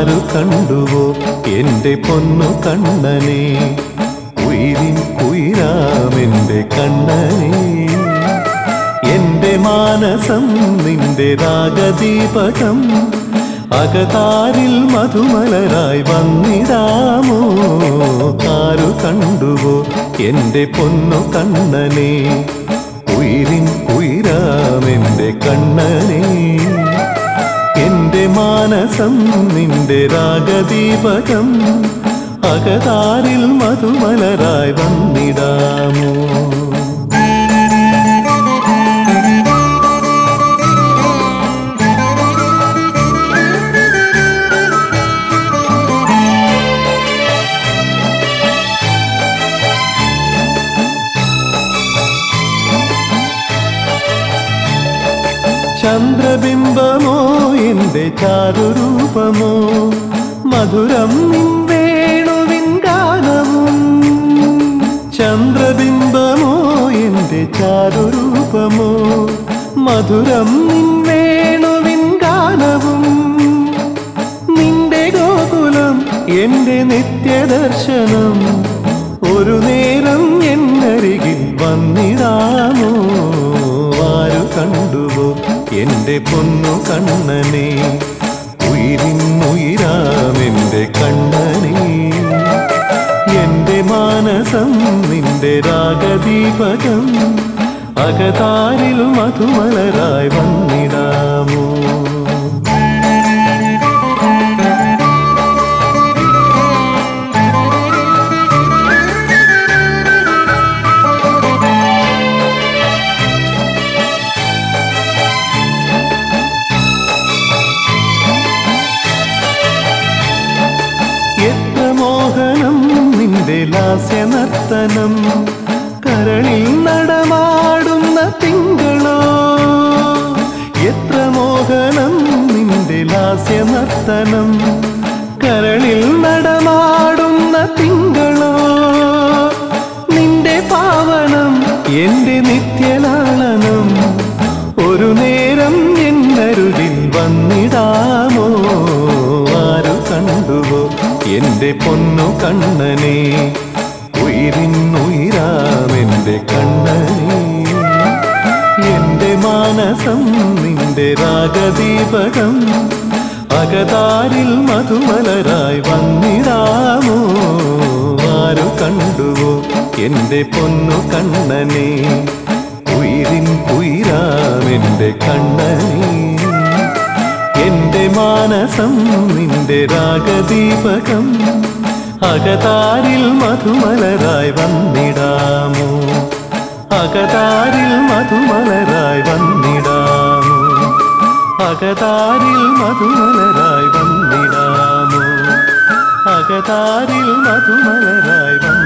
ആരു കണ്ടുവോ എന്റെ പൊന്നു കണ്ണനെ ഉയിരിൻ ഉയരാമെന്റെ കണ്ണനെ എന്റെ മാനസം നിന്റെ രാഗദീപകം അകതാരിൽ മധുമലരായി വന്നിടാമോ ആരു കണ്ടുവോ എന്റെ പൊന്നു കണ്ണനെ ഉയിരിൻ ഉയരാമെന്റെ കണ്ണനെ എന്റെ മാനസം നിന്റെ രാഗദീപകം അകതാരിൽ മധുമലരായി വന്നിടാമോ ചന്ദ്രബിംബമോ എന്റെ ചാരുരൂപമോ മധുരം നിൻ വേണുവിൻ ഗാനവും ചന്ദ്രബിംബമോ എന്റെ ചാരുരൂപമോ മധുരം നിൻ വേണുവിൻ ഗാനവും നിന്റെ ഗോകുലം എന്റെ നിത്യദർശനം ഒരു നേരം എന്നരികിൽ വന്നിടാമോ ആരു കണ്ടുവോ എന്റെ പൊന്നു കണ്ണനെ ഉയിരിന്നുയിരാമെന്റെ കണ്ണനെ എന്റെ മാനസം നിന്റെ രാഗദീപകം അകതാരിൽ മധുമലരായി വന്നിടാമോ എത്ര മോഹനം നിന്റെ ലാസ്യനർത്തനം കരളിൽ നടമാടുന്ന തിങ്കളോ എത്ര മോഹനം നിന്റെ ലാസ്യനർത്തനം കരളിൽ നടമാടുന്ന തിങ്കളോ നിന്റെ പാവനം എന്റെ നിത്യലാളനം ഒരു നേരം എന്നരുകിൽ വന്നിടാമോ ആരു കണ്ടുവോ എന്റെ പൊന്നു കണ്ണനെ ഉയിരിന്നുയിരാമെന്റെ കണ്ണനെ എന്റെ മാനസം നിന്റെ രാഗദീപകം അകതാരിൽ മധുമലരായി വന്നിടാമോ ആരു കണ്ടുവോ എന്റെ പൊന്നു കണ്ണനെ ഉയിരിൻ ഉയരാമെന്റെ കണ്ണനെ എന്റെ മാനസം നിന്റെ രാഗദീപകം അകതാരിൽ മധുമലരായി വന്നിടാമോ അകതാരിൽ മധുമലരായി വന്നിടാമോ അകതാരിൽ മധുമലരായി വന്നിടാമോ അകതാരിൽ മധുമലരായി വന്നിടാമോ